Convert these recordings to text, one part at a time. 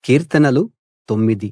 కీర్తనలు తొమ్మిది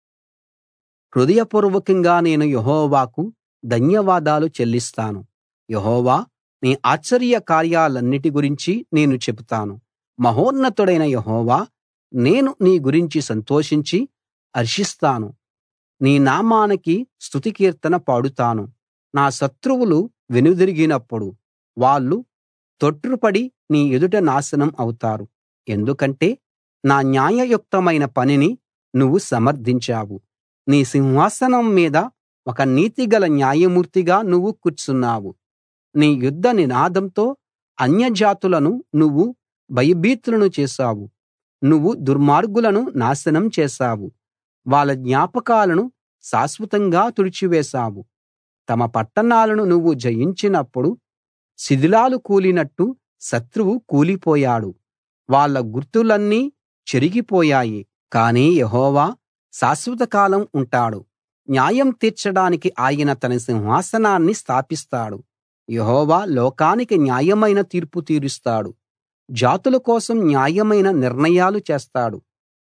హృదయపూర్వకంగా నేను యెహోవాకు ధన్యవాదాలు చెల్లిస్తాను యెహోవా నీ ఆశ్చర్య కార్యాలన్నిటి గురించి నేను చెబుతాను మహోన్నతుడైన యెహోవా నేను నీ గురించి సంతోషించి హర్షిస్తాను నీ నామానికి స్తుతి కీర్తన పాడుతాను నా శత్రువులు వెనుదిరిగినప్పుడు వాళ్ళు తొట్రుపడి నీ ఎదుట నాశనం అవుతారు ఎందుకంటే నా న్యాయయుక్తమైన పనిని నువ్వు సమర్థించావు నీ సింహాసనం మీద ఒక నీతిగల న్యాయమూర్తిగా నువ్వు కూర్చున్నావు నీ యుద్ధ నినాదంతో అన్యజాతులను నువ్వు భయభీతులను చేశావు నువ్వు దుర్మార్గులను నాశనం చేశావు వాళ్ళ జ్ఞాపకాలను శాశ్వతంగా తుడిచివేశావు తమ పట్టణాలను నువ్వు జయించినప్పుడు శిథిలాలు కూలినట్టు శత్రువు కూలిపోయాడు వాళ్ళ గుర్తులన్నీ చెరిగిపోయాయి కానీ యెహోవా శాశ్వతకాలం ఉంటాడు న్యాయం తీర్చడానికి ఆయన తన సింహాసనాన్ని స్థాపిస్తాడు యెహోవా లోకానికి న్యాయమైన తీర్పు తీరుస్తాడు జాతుల కోసం న్యాయమైన నిర్ణయాలు చేస్తాడు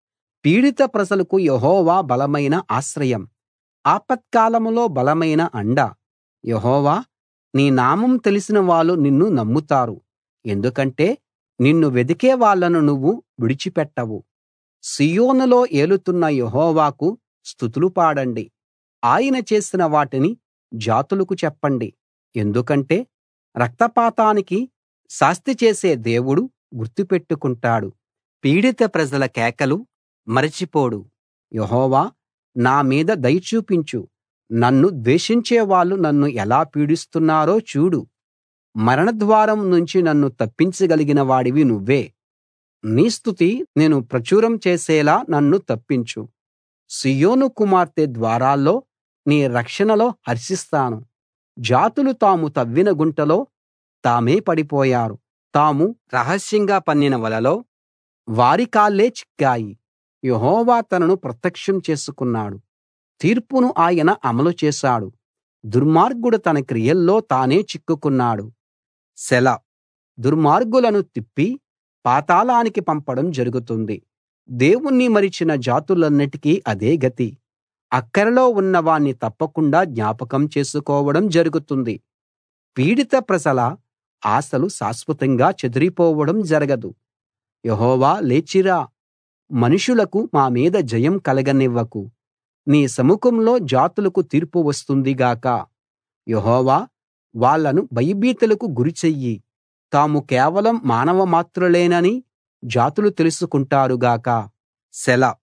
పీడిత ప్రజలకు యెహోవా బలమైన ఆశ్రయం ఆపత్కాలంలో బలమైన అండ యెహోవా నీ నామం తెలిసిన వాళ్ళు నిన్ను నమ్ముతారు ఎందుకంటే నిన్ను వెదికే వాళ్ళను నువ్వు విడిచిపెట్టవు సీయోనులో ఏలుతున్న యెహోవాకు స్తుతులు పాడండి ఆయన చేసిన వాటిని జాతులకు చెప్పండి ఎందుకంటే రక్తపాతానికి శాస్తి చేసే దేవుడు గుర్తుపెట్టుకుంటాడు పీడిత ప్రజల కేకలు మరచిపోడు యెహోవా నా మీద దయ చూపించు నన్ను ద్వేషించే వాళ్ళు నన్ను ఎలా పీడిస్తున్నారో చూడు మరణద్వారం నుంచి నన్ను తప్పించగలిగిన వాడివి నువ్వే నీ స్తుతి నేను ప్రచురం చేసేలా నన్ను తప్పించు సీయోను కుమార్తె ద్వారాల్లో నీ రక్షణలో హర్షిస్తాను జాతులు తాము తవ్విన గుంటలో తామే పడిపోయారు తాము రహస్యంగా పన్నిన వలలో వారి కాళ్ళే చిక్కాయి యెహోవా తనను ప్రత్యక్షం చేసుకున్నాడు తీర్పును ఆయన అమలు చేశాడు దుర్మార్గుడు తన క్రియల్లో తానే చిక్కుకున్నాడు సెలా దుర్మార్గులను తిప్పి పాతాళానికి పంపడం జరుగుతుంది దేవుణ్ణి మరిచిన జాతులన్నిటికీ అదే గతి అక్కరలో ఉన్నవాణ్ణి తప్పకుండా జ్ఞాపకం చేసుకోవడం జరుగుతుంది పీడిత ప్రజల ఆశలు శాశ్వతంగా చెదిరిపోవడం జరగదు యెహోవా లేచిరా మనుషులకు మా మీద జయం కలగనివ్వకు నీ సముఖంలో జాతులకు తీర్పు వస్తుంది గాక యెహోవా వాళ్ళను భయభీతులకు గురిచెయ్యి తాము కేవలం మానవ మాత్రులేనని జాతులు తెలుసుకుంటారు గాక సెలా